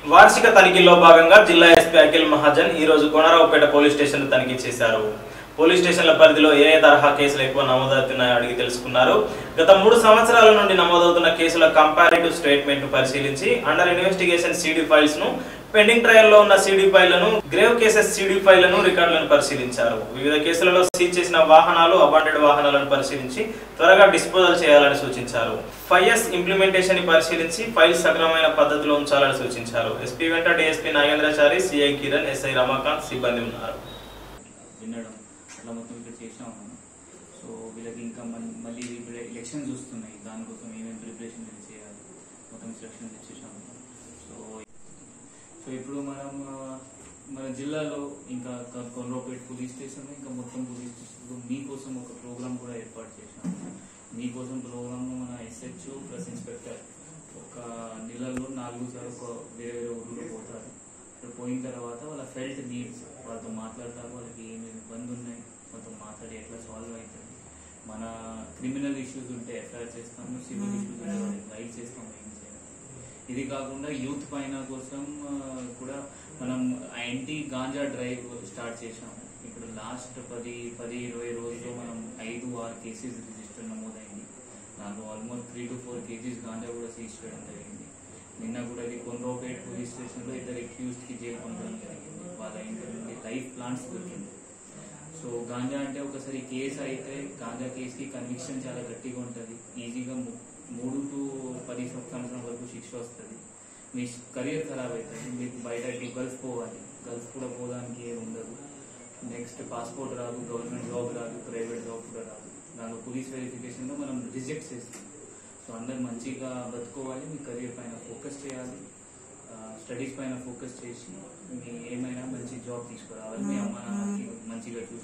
వార్షిక తనిఖీల్లో భాగంగా జిల్లా ఎస్పీ అఖిల్ మహాజన్ ఈ రోజు కోనరావుపేట పోలీస్ స్టేషన్ తనిఖీ చేశారు పోలీస్ స్టేషన్ల పరిధిలో ఏ ఏ తరహా కేసులు ఎక్కువ నమోదవుతున్నాయో అడిగి తెలుసుకున్నారు గత మూడు సంవత్సరాల నుండి నమోదవుతున్న కేసుల కంపారిటివ్ స్టేట్మెంట్ పరిశీలించి అండర్ ఇన్వెస్టిగేషన్ సిడి ఫైల్స్ ను పెండింగ్ ట్రయల్ లో ఉన్న సిడి ఫైళ్లను గ్రేవ్ కేసెస్ సిడి ఫైళ్లను రికార్డులను పరిశీలించారు వివిధ కేసులలో సీజ్ చేసిన వాహనాలు అబాండెడ్ వాహనాలను పరిశీలించి త్వరగా డిస్పోజల్ చేయాలని సూచించారు ఫైవ్ ఎస్ ఇంప్లిమెంటేషన్ ని పరిశీలించి ఫైల్స్ సక్రమమైన పద్ధతిలో ఉంచాలని సూచించారు ఎస్పీ వెంట DSP Nagendrachari CI Kiran SI Ramakant సిబ్బంది ఉన్నారు వినడం అట్లా మొత్తం ఇక్కడ చేసాము మనం సో వీళ్ళకి ఇంకా మన్- మళ్ళీ ఇప్పుడు ఎలక్షన్స్ వస్తున్నాయి దానికోసం ఏమేమి ప్రిపరేషన్ చేయాలి మొత్తం ఇన్స్ట్రక్షన్స్ ఇచ్చేసాము సో సో ఇప్పుడు మనం ఆ, మన జిల్లాలో ఇంకా క- కొండ్రోపేట పోలీస్ స్టేషన్ ఇంకా మొత్తం పోలీస్ స్టేషన్లో మీకోసం ఒక ప్రోగ్రామ్ కూడా ఏర్పాటు చేశాము మీకోసం ప్రోగ్రామ్ మన ఎస్హెచ్ ప్లస్ ఇన్స్పెక్టర్ ఒక నెలలో నాలుగు సార్లు ఒక వేరే వేరే ఊళ్ళో పోతారు ఇక్కడ పోయిన తర్వాత వాళ్ళ ఫెల్ట్ నీడ్స్ వాళ్ళతో మాట్లాడతారు వాళ్ళకి ఏమేమి ఇబ్బంది ఉన్నాయి వాళ్ళతో మాట్లాడి ఎట్లా సాల్వ్ అవుతుంది మన క్రిమినల్ ఇష్యూస్ ఉంటే ఎఫ్ఐఆర్ చేస్తాము సివిల్ ఇష్యూస్ ఉంటే వాళ్ళకి గైడ్ చేస్తాము ఏం చేయాలి ఇది కాకుండా యూత్ పైన కోసం ఆ, కూడా మనం యాంటీ గాంజా డ్రైవ్ స్టార్ట్ చేశాము ఇప్పుడు లాస్ట్ పది పది ఇరవై రోజుల్లో మనం ఐదు ఆరు కేసెస్ రిజిస్టర్ నమోదైంది దాంట్లో almost three to four kgs ganja కూడా సీజ్ చేయడం జరిగింది నిన్న కూడా ఇది కొండ్రోపేట్ పోలీస్ స్టేషన్ లో ఇద్దరు అక్యూజ్డ్ కి జైలు పంపడం జరిగింది వాళ్ళ ఇంటి నుండి లైఫ్ ప్లాంట్స్ దొరికింది సో గాంజా అంటే ఒకసారి కేసు అయితే గాంజా కేసుకి కన్విక్షన్ చాలా గట్టిగా ఉంటుంది ఈజీగా ము- మూడు టు పది సంవత్సరం వరకు శిక్ష వస్తుంది మీ కెరియర్ ఖరాబ్ అవుతుంది మీకు బయట ఇటు గల్ఫ్ పోవాలి గల్ఫ్ కూడా పోవడానికి ఏమి ఉండదు నెక్స్ట్ పాస్పోర్ట్ రాదు గవర్నమెంట్ జాబ్ రాదు ప్రైవేట్ జాబ్ కూడా రాదు దాంట్లో పోలీస్ వెరిఫికేషన్ లో మనం రిజెక్ట్ చేస్తాం సో అందరు మంచిగా బతుకోవాలి మీ కెరియర్ పైన ఫోకస్ చేయాలి స్టడీస్ పైన ఫోకస్ చేసి మీ ఏమైనా మంచి జాబ్ తీసుకురావాలి మీ అమ్మ నాన్నకి మంచిగా చూసి